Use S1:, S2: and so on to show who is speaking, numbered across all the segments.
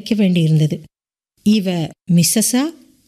S1: வைக்க வேண்டியிருந்தது இவ மிஸ்ஸஸா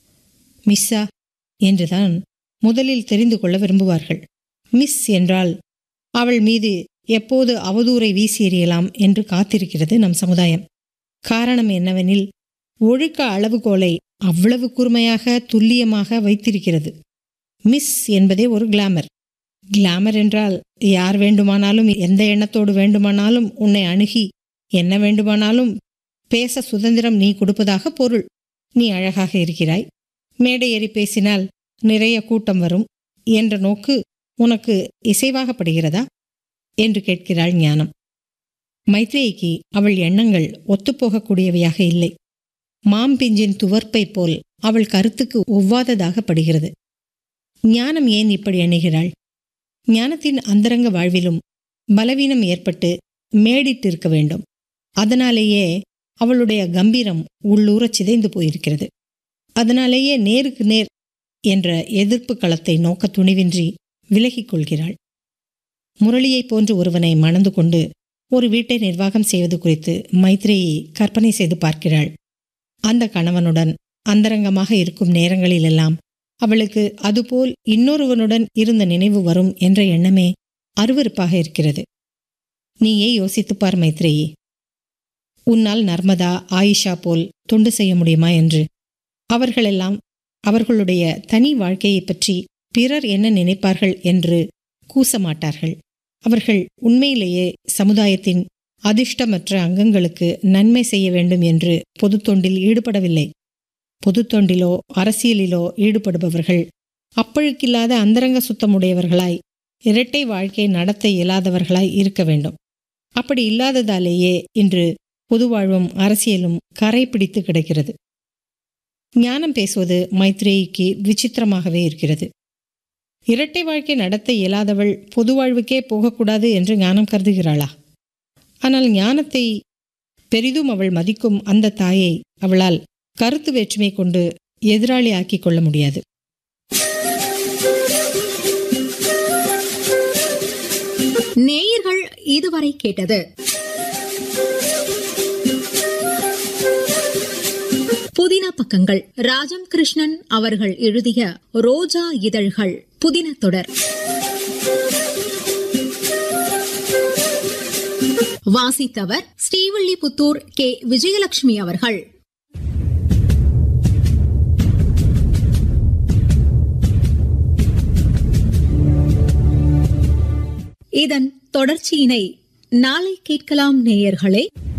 S1: மிஸ்ஸா என்றுதான் முதலில் தெரிந்து கொள்ள விரும்புவார்கள் மிஸ் என்றால் அவள் மீது எப்போது அவதூறை வீசி எறியலாம் என்று காத்திருக்கிறது நம் சமுதாயம் காரணம் என்னவெனில் ஒழுக்க அளவுகோலை அவ்வளவு கூர்மையாக துல்லியமாக வைத்திருக்கிறது மிஸ் என்பதே ஒரு கிளாமர் கிளாமர் என்றால் யார் வேண்டுமானாலும் எந்த எண்ணத்தோடு வேண்டுமானாலும் உன்னை அணுகி என்ன வேண்டுமானாலும் பேச சுதந்திரம் நீ கொடுப்பதாக பொருள் நீ அழகாக இருக்கிறாய் மேடை ஏறி பேசினால் நிறைய கூட்டம் வரும் என்ற நோக்கு உனக்கு இசைவாகப்படுகிறதா என்று கேட்கிறாள் ஞானம் மைத்ரேயிக்கு அவள் எண்ணங்கள் ஒத்துப்போகக்கூடியவையாக இல்லை மாம்பிஞ்சின் துவர்ப்பை போல் அவள் கருத்துக்கு ஒவ்வாததாக படுகிறது ஞானம் ஏன் இப்படி எண்ணுகிறாள் ஞானத்தின் அந்தரங்க வாழ்விலும் பலவீனம் ஏற்பட்டு மேடிட்டிருக்க வேண்டும் அதனாலேயே அவளுடைய கம்பீரம் உள்ளூரச் சிதைந்து போயிருக்கிறது அதனாலேயே நேருக்கு நேர் என்ற எதிர்ப்பு களத்தை நோக்க துணிவின்றி விலகிக் கொள்கிறாள் முரளியைப் போன்று ஒருவனை மணந்து கொண்டு ஒரு வீட்டை நிர்வாகம் செய்வது குறித்து மைத்ரேயி கற்பனை செய்து பார்க்கிறாள் அந்த கணவனுடன் அந்தரங்கமாக இருக்கும் நேரங்களிலெல்லாம் அவளுக்கு அதுபோல் இன்னொருவனுடன் இருந்த நினைவு வரும் என்ற எண்ணமே அருவருப்பாக இருக்கிறது நீயே யோசித்துப்பார் மைத்ரேயி உன்னால் நர்மதா ஆயிஷா போல் தொண்டு செய்ய முடியுமா என்று அவர்களெல்லாம் அவர்களுடைய தனி வாழ்க்கையைப் பற்றி பிறர் என்ன நினைப்பார்கள் என்று கூச மாட்டார்கள் அவர்கள் உண்மையிலேயே சமுதாயத்தின் அதிர்ஷ்டமற்ற அங்கங்களுக்கு நன்மை செய்ய வேண்டும் என்று பொது தொண்டில் ஈடுபடவில்லை பொது தொண்டிலோ அரசியலிலோ ஈடுபடுபவர்கள் அப்பழுக்கில்லாத அந்தரங்க சுத்தமுடையவர்களாய் இரட்டை வாழ்க்கை நடத்த இயலாதவர்களாய் இருக்க வேண்டும் அப்படி இல்லாததாலேயே இன்று பொது வாழ்வும் அரசியலும் கரை பிடித்து கிடக்கிறது ஞானம் பேசுவது மைத்ரேயிக்கு விசித்திரமாகவே இருக்கிறது இரட்டை வாழ்க்கை நடத்த இயலாதவள் பொது வாழ்வுக்கே போகக்கூடாது என்று ஞானம் கருதுகிறாளா ஆனால் ஞானத்தை பெரிதும் அவள் மதிக்கும் அந்த தாயை அவளால் கருத்து வேற்றுமை கொண்டு எதிராளி ஆக்கிக் கொள்ள முடியாது
S2: நேயர்கள் இதுவரை கேட்டது புதின பக்கங்கள் ராஜம் கிருஷ்ணன் அவர்கள் எழுதிய ரோஜா இதழ்கள் புதின தொடர் வாசித்தவர் ஸ்ரீவில்லிபுத்தூர் கே விஜயலட்சுமி அவர்கள் இதன் தொடர்ச்சியினை நாளை கேட்கலாம் நேயர்களே